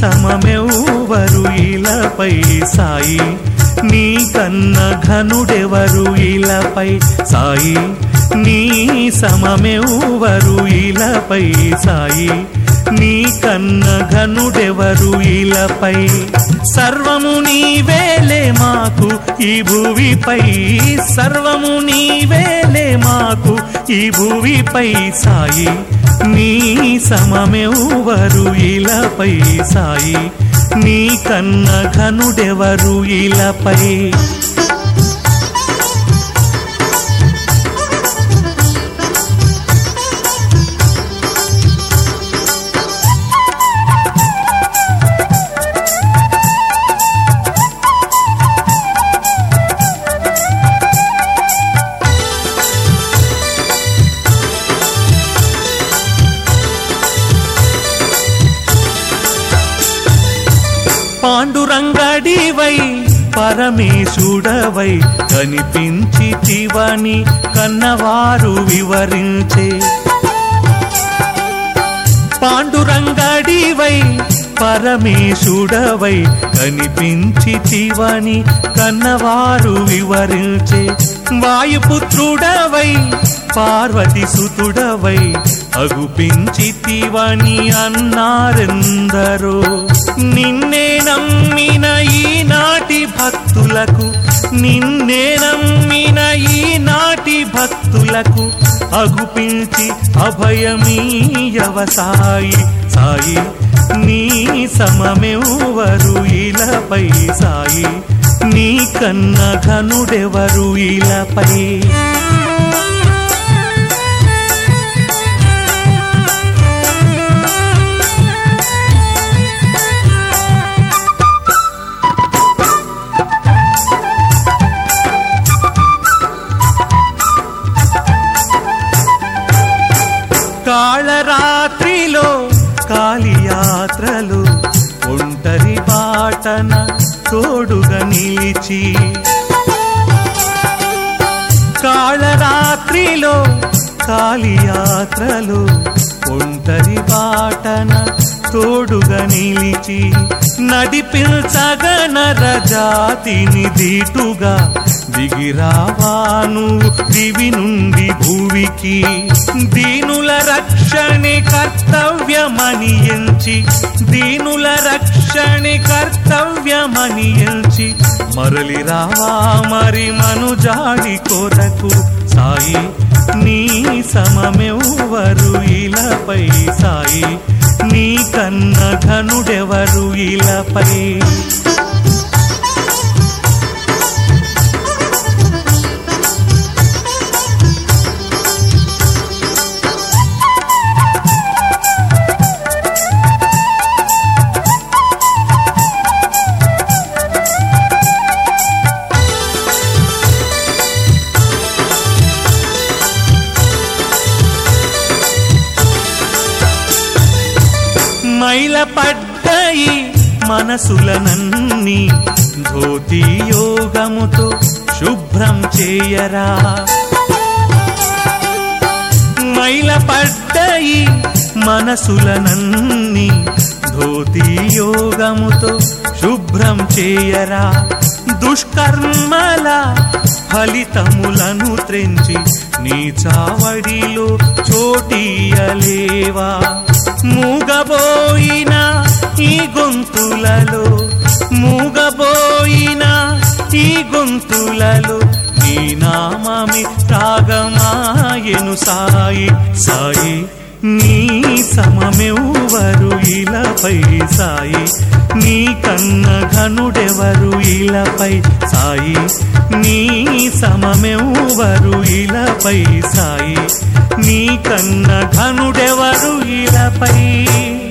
సమమెవ్వరు ఇలపై సాయి నీ కన్న ఘనుడెవరు ఇలపై సాయి నీ సమమెవ్వరు ఇలపై సాయి నీ కన్న ఘనుడెవరు ఇలపై సర్వము నీవేలే మాకు ఈ భూమిపై సర్వము నీవేలే మాకు ఈ భూమిపై సాయి నీ సమమెవ్వరు ఇలపై సాయి నీ కన్న ఘనుడెవరు ఇలపై పాండురంగడివై పరమేశుడవై కనిపించితివని కన్నవారు వివరించే పాండురంగడివై పరమేశుడవై కనిపించితివని కన్నవారు వివరించే వాయుపుత్రుడవై పార్వతి సుతుడవై అగుపించితివని అన్నారెందరో నిన్నే నమ్మిన ఈనాటి భక్తులకు నిన్నే నమ్మిన ఈనాటి భక్తులకు అగుపించి అభయమీయవ సాయి సాయి నీ సమమెవ్వరు ఇలపై సాయి నీ కన్న ఘనుడెవరు ఇలపై కాళరాత్రిలో కాళియాత్రలు ఒంటరి బాటన తోడుగా నిలిచి కాళరాత్రిలో కాళియాత్రలు ఒంటరి బాటన తోడుగా నిలిచి నడిపించగనర జాతిని దీటుగా దిగిరావాను దివి నుండి భూమికి దీనుల రక్షణే కర్తవ్యమని ఎంచి దీనుల రక్షణే కర్తవ్యమని ఎంచి మరలి రావా మరి మనుజాడి కొరకు సాయి నీ సమమెవ్వరు ఇలపై సాయి నీ కన్న ఘనుడెవరు ఇలపై మైల పడ్డాయి మనసులనన్ని ధోతి యోగముతో శుభ్రం చేయరా మైల పడ్డాయి మనసులనన్ని ధోతి యోగముతో శుభ్రం చేయరా దుష్కర్మల ఫలితములను త్రెంచి నీ చావడిలో చోటీయలేవా మూగబోయిన ఈ గొంతులలో మూగబోయిన ఈ గొంతులలో నీ నామమి రాగమాయను సాయి సాయి నీ సమమెవ్వరు ఇలపై సాయి నీ కన్న ఘనుడెవరు ఇలపై సాయి నీ సమమెవ్వరు ఇలపై సాయి నీ కన్న ఘనుడెవరు ఇలపై